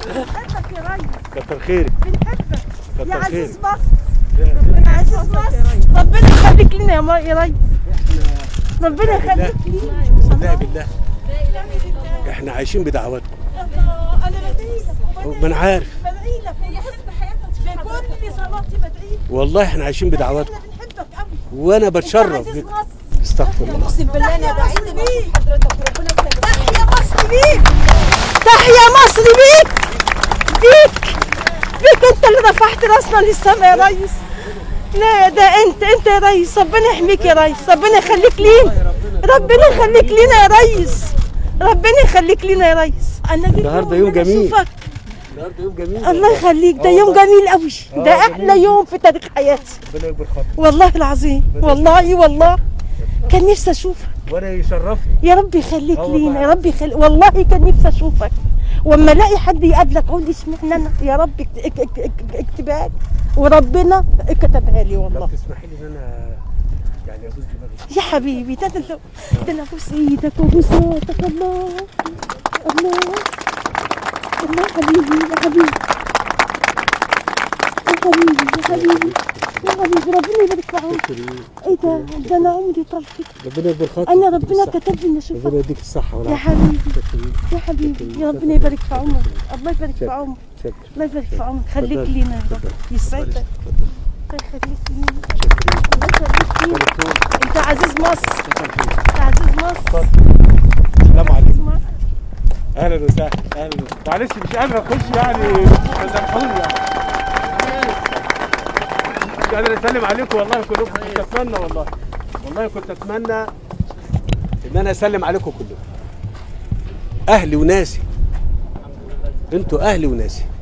بنحبك يا ريس كتر خيرك بنحبك يا كتر عزيز خيرك مصر يا عزيز مصر ربنا يخليك لنا يا ما- يا ريس ربنا يخليك لنا لا بالله احنا عايشين بدعواتكم الله انا بدعي لك ما انا عارف بدعي لك هي حسب حياتك في كل صلاتي بدعي لك والله احنا عايشين بدعواتكم احنا بنحبك قوي وانا يا بتشرف عزيز بك مصر استغفر الله اقسم بالله انا تحيا بعيد مصر ما بيك. اشوف حضرتك وربنا يسلمك تحيا مصر بيك تحيا مصر بيك بيك بيك انت اللي رفعت راسنا للسماء يا ريس لا ده انت انت يا ريس ربنا يحميك يا ريس ربنا يخليك لينا ربنا يخليك لينا يا ريس ربنا يخليك لينا يا ريس انا جيت النهاردة يوم يوم إن أنا جميل. أشوفك. النهارده يوم جميل الله يخليك ده آه يوم والله. جميل قوي ده آه، احلى جميل. يوم في تاريخ حياتي ربنا يكبر خاطرك والله العظيم والله والله كان نفسي اشوفك وانا يشرفني يا رب يخليك آه والله. لينا يا رب يخليك والله كان نفسي اشوفك واما الاقي حد يقابلك اقول لي اشمعنى انا يا رب اكت- اك- اك- اك- اكتبها لي وربنا كتبها لي لو والله تسمحي لي ان انا يعني ابوس دماغي يا حبيبي ده ده ده انا ابوس ايدك وابوس راسك الله الله الله يا حبيبي يا حبيبي يا حبيبي يا حبيبي يا حبيبي ربنا يبارك في عمرك ايه ده ده انا عمري طال كده ربنا يكبر خاطرك انا يديك ربنا الصحة. كتب لي اني اشوفك ربنا يديك الصحة يا والعافية حبيبي شكرا يا حبيبي يا ربنا يبارك في عمرك الله يبارك في عمرك شكرا الله يبارك في عمرك خليك اتفضل. لينا يا رب اتفضل. يسعدك اتفضل. الله يخليك لينا شكرا الله يخليك لينا شكرا. انت عزيز مصر شكرا. انت عزيز مصر السلام عزيز عليكم مصر اهلا وسهلا اهلا معلش مش قادر اخش يعني سامحوني يعني مش قادر اسلم عليكم والله كلكم كنت اتمنى والله والله كنت اتمنى ان انا اسلم عليكم كلكم اهلي وناسي انتوا اهلي وناسي